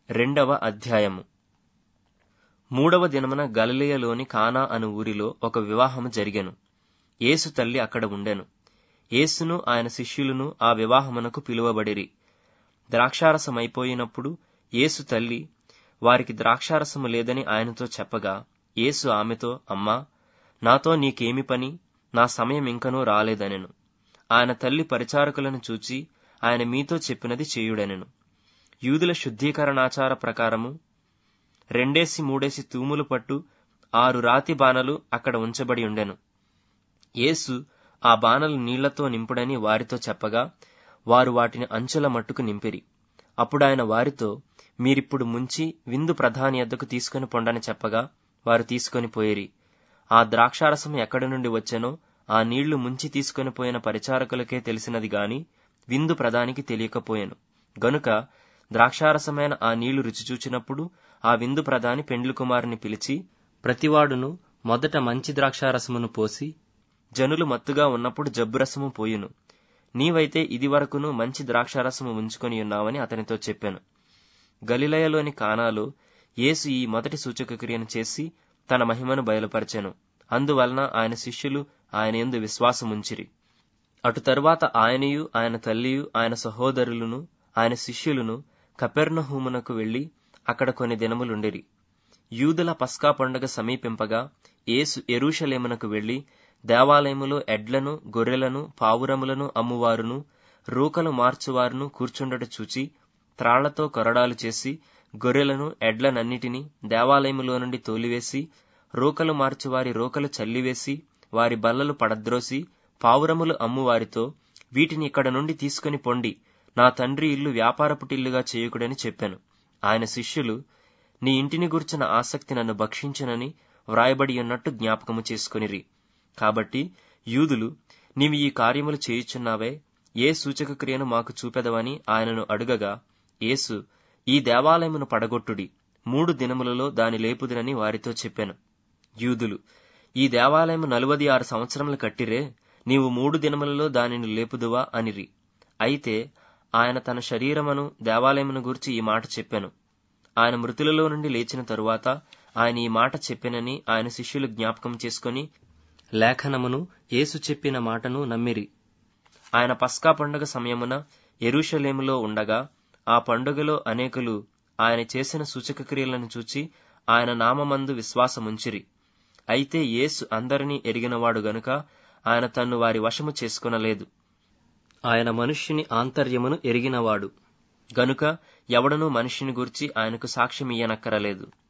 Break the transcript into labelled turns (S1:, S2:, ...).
S1: రెండవ అధ్యాయము మూడవ దినమున గలిలయలోని కానా అను ఊరిలో ఒక వివాహము జరిగెను యేసు తల్లి అక్కడ ఉండెను యేసును ఆయన శిష్యులను ఆ వివాహమునకు పిలువబడిరి ద్రాక్షారసమైపోయినప్పుడు యేసు తల్లి వారికి ద్రాక్షారసము లేదని ఆయనతో చెప్పగా యేసు ఆమెతో అమ్మా నాతో నీకేమి పని నా సమయం ఇంకనూ రాలేదనెను ఆయన తల్లి పరిచారకులను చూచి ఆయన మీతో చెప్పినది చేయుడనెను యూదుల శుద్ధీకరణాచార ప్రకారము రెండేసి మూడేసి తూములు పట్టు ఆరు రాతి బాణలు అక్కడ ఉంచబడి ఉండెను యేసు ఆ బాణలు నీళ్లతో నింపుడని వారితో చెప్పగా వారు వాటిని అంచుల మట్టుకు నింపిరి అప్పుడాయన వారితో మీరిప్పుడు ముంచి విందు ప్రధాని ఎద్దకు తీసుకుని పొండని చెప్పగా వారు తీసుకొని పోయిరి ఆ ద్రాక్షారసం ఎక్కడి నుండి వచ్చెనో ఆ నీళ్లు ముంచి తీసుకొని పోయిన పరిచారకులకే తెలిసినది గాని విందు ప్రధానికి తెలియకపోయెను గనుక ద్రాక్షారసమైన ఆ నీళ్లు రుచి చూచినప్పుడు ఆ విందు ప్రధాని పెండ్లి కుమారుని పిలిచి ప్రతివాడును మొదట మంచి ద్రాక్షారసమును పోసి జనులు మత్తుగా ఉన్నప్పుడు జబ్బురసము పోయును నీవైతే ఇది వరకును మంచి ద్రాక్షారసము ఉంచుకొని ఉన్నావని అతనితో చెప్పాను గలిలయలోని కానాలో యేసు ఈ మొదటి సూచక క్రియను చేసి తన మహిమను బయలుపరచెను అందువలన ఆయన శిష్యులు ఆయన ఎందు విశ్వాసముంచిరి అటు తరువాత ఆయనయు ఆయన తల్లియు ఆయన సహోదరులను ఆయన శిష్యులను కపెర్నహూమునకు వెళ్లి అక్కడ కొన్ని దినములుండిరి యూదుల పస్కా పండుగ సమీపింపగా యేసు ఎరూషలేమునకు వెళ్లి దేవాలయములో ఎడ్లను గొర్రెలను పావురములను అమ్మువారును రూకలు మార్చువారును కూర్చుండట చూచి త్రాళ్లతో కొరడాలు చేసి గొర్రెలను ఎడ్లనన్నిటినీ దేవాలయములో నుండి తోలివేసి రూకలు మార్చువారి రూకలు చల్లివేసి వారి బల్లలు పడద్రోసి పావురములు అమ్మువారితో వీటిని ఇక్కడ నుండి తీసుకుని పొండి నా తండ్రి ఇల్లు వ్యాపారపుటిల్లుగా చేయకుడని చెప్పాను ఆయన శిష్యులు నీ ఇంటిని గుర్చిన ఆసక్తి నన్ను భక్షించునని వ్రాయబడి ఉన్నట్టు జ్ఞాపకము చేసుకొనిరి కాబట్టి యూదులు నీవు ఈ కార్యములు చేయుచున్నావే ఏ సూచక క్రియను మాకు చూపెదవని ఆయనను అడుగగా యేసు ఈ దేవాలయమును పడగొట్టుడి మూడు దినములలో దాని లేపుదునని వారితో చెప్పాను యూదులు ఈ దేవాలయము నలువది ఆరు సంవత్సరములు కట్టిరే నీవు మూడు దినములలో దానిని లేపుదువా అనిరి అయితే ఆయన తన శరీరమును దేవాలయమును గురించి ఈ మాట చెప్పాను ఆయన మృతులలో నుండి లేచిన తరువాత ఆయన ఈ మాట చెప్పెనని ఆయన శిష్యులు జ్ఞాపకం చేసుకుని లేఖనమును యేసు చెప్పిన మాటను నమ్మిరి ఆయన పస్కా పండుగ సమయమున ఎరుషలేములో ఉండగా ఆ పండుగలో అనేకులు ఆయన చేసిన సూచక క్రియలను చూచి ఆయన నామమందు విశ్వాసముంచిరి అయితే యేసు అందరినీ ఎరిగినవాడు గనుక ఆయన తన్ను వారి వశము చేసుకొనలేదు ఆయన మనుష్యుని ఆంతర్యమును ఎరిగినవాడు గనుక ఎవడనూ మనిషిని గూర్చి ఆయనకు సాక్ష్యమియ్యనక్కరలేదు